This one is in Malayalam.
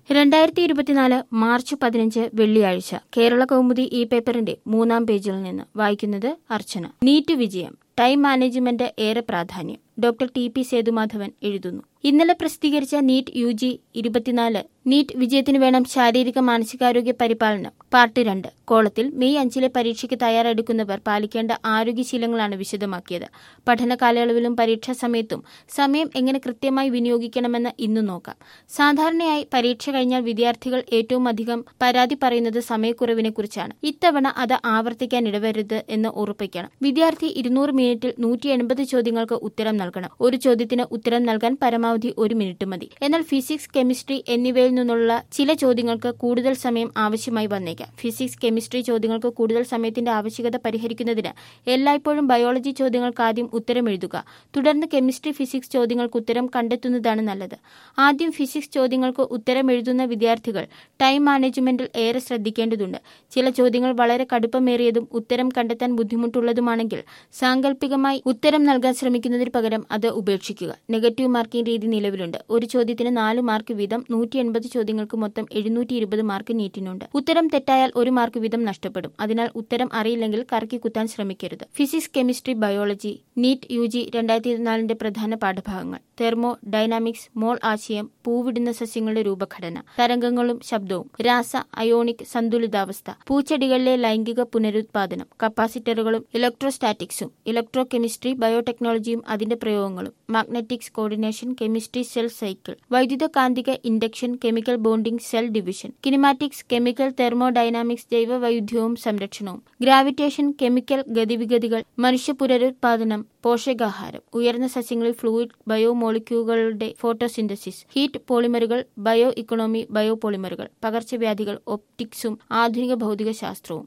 രണ്ടായിരത്തി ഇരുപത്തിനാല് മാർച്ച് പതിനഞ്ച് വെള്ളിയാഴ്ച കേരള കൗമുദി ഈ പേപ്പറിന്റെ മൂന്നാം പേജിൽ നിന്ന് വായിക്കുന്നത് അർച്ചന നീറ്റ് വിജയം ടൈം മാനേജ്മെന്റ് ഏറെ പ്രാധാന്യം ഡോക്ടർ ടി പി സേതുമാധവൻ എഴുതുന്നു ഇന്നലെ പ്രസിദ്ധീകരിച്ച നീറ്റ് യു ജി ഇരുപത്തിനാല് നീറ്റ് വിജയത്തിന് വേണം ശാരീരിക മാനസികാരോഗ്യ പരിപാലനം പാർട്ട് രണ്ട് കോളത്തിൽ മെയ് അഞ്ചിലെ പരീക്ഷയ്ക്ക് തയ്യാറെടുക്കുന്നവർ പാലിക്കേണ്ട ആരോഗ്യശീലങ്ങളാണ് വിശദമാക്കിയത് പഠന കാലയളവിലും പരീക്ഷാ സമയത്തും സമയം എങ്ങനെ കൃത്യമായി വിനിയോഗിക്കണമെന്ന് ഇന്ന് നോക്കാം സാധാരണയായി പരീക്ഷ കഴിഞ്ഞാൽ വിദ്യാർത്ഥികൾ ഏറ്റവും അധികം പരാതി പറയുന്നത് സമയക്കുറവിനെ കുറിച്ചാണ് ഇത്തവണ അത് ആവർത്തിക്കാൻ ഇടവരരുത് എന്ന് ഉറപ്പിക്കണം വിദ്യാർത്ഥി ഇരുന്നൂറ് മിനിറ്റിൽ നൂറ്റി എൺപത് ചോദ്യങ്ങൾക്ക് ഉത്തരം നൽകണം ഒരു ചോദ്യത്തിന് ഉത്തരം നൽകാൻ പരമാവധി ഒരു മിനിറ്റ് മതി എന്നാൽ ഫിസിക്സ് കെമിസ്ട്രി എന്നിവയിൽ നിന്നുള്ള ചില ചോദ്യങ്ങൾക്ക് കൂടുതൽ സമയം ആവശ്യമായി വന്നേക്കാം ഫിസിക്സ് കെമിസ്ട്രി ചോദ്യങ്ങൾക്ക് കൂടുതൽ സമയത്തിന്റെ ആവശ്യകത പരിഹരിക്കുന്നതിന് എല്ലായ്പ്പോഴും ബയോളജി ചോദ്യങ്ങൾക്ക് ആദ്യം ഉത്തരം എഴുതുക തുടർന്ന് കെമിസ്ട്രി ഫിസിക്സ് ചോദ്യങ്ങൾക്ക് ഉത്തരം കണ്ടെത്തുന്നതാണ് നല്ലത് ആദ്യം ഫിസിക്സ് ചോദ്യങ്ങൾക്ക് ഉത്തരം എഴുതുന്ന വിദ്യാർത്ഥികൾ ടൈം മാനേജ്മെന്റിൽ ഏറെ ശ്രദ്ധിക്കേണ്ടതുണ്ട് ചില ചോദ്യങ്ങൾ വളരെ കടുപ്പമേറിയതും ഉത്തരം കണ്ടെത്താൻ ബുദ്ധിമുട്ടുള്ളതുമാണെങ്കിൽ സാങ്കല്പികമായി ഉത്തരം നൽകാൻ ശ്രമിക്കുന്നതിന് പകരം അത് ഉപേക്ഷിക്കുക നെഗറ്റീവ് മാർക്കിംഗ് രീതി നിലവിലുണ്ട് ഒരു ചോദ്യത്തിന് നാല് മാർക്ക് വീതം നൂറ്റി എൺപത് ചോദ്യങ്ങൾക്ക് മൊത്തം എഴുന്നൂറ്റി ഇരുപത് മാർക്ക് നീറ്റിനുണ്ട് ഉത്തരം തെറ്റായാൽ ഒരു മാർക്ക് വീതം നഷ്ടപ്പെടും അതിനാൽ ഉത്തരം അറിയില്ലെങ്കിൽ കറക്കി കുത്താൻ ശ്രമിക്കരുത് physics chemistry biology NEET U G രണ്ടായിരത്തി ഇരുപത്തിനാലിന്റെ പ്രധാന പാഠഭാഗങ്ങൾ തെർമോ ഡൈനാമിക്സ് മോൾ ആശയം പൂവിടുന്ന സസ്യങ്ങളുടെ രൂപഘടന തരംഗങ്ങളും ശബ്ദവും രാസ അയോണിക് സന്തുലിതാവസ്ഥ പൂച്ചെടികളിലെ ലൈംഗിക പുനരുത്പാദനം കപ്പാസിറ്ററുകളും ഇലക്ട്രോസ്റ്റാറ്റിക്സും ഇലക്ട്രോ കെമിസ്ട്രി ബയോടെക്നോളജിയും അതിന്റെ പ്രയോഗങ്ങളും magnetics coordination chemistry cell cycle വൈദ്യുത കാന്തിക induction chemical bonding cell division kinematics chemical thermodynamics ജൈവ വൈവിധ്യവും സംരക്ഷണവും ഗ്രാവിറ്റേഷൻ കെമിക്കൽ ഗതിവിഗതികൾ മനുഷ്യ പുനരുത്പാദനം പോഷകാഹാരം ഉയർന്ന സസ്യങ്ങളിൽ ഫ്ലൂയിഡ് ബയോമോളിക്യൂളുകളുടെ ഫോട്ടോസിന്തസിസ് ഹീറ്റ് പോളിമറുകൾ ബയോ ഇക്കണോമി ബയോ പോളിമറുകൾ പകർച്ചവ്യാധികൾ ഒപ്റ്റിക്സും ആധുനിക ഭൗതിക ശാസ്ത്രവും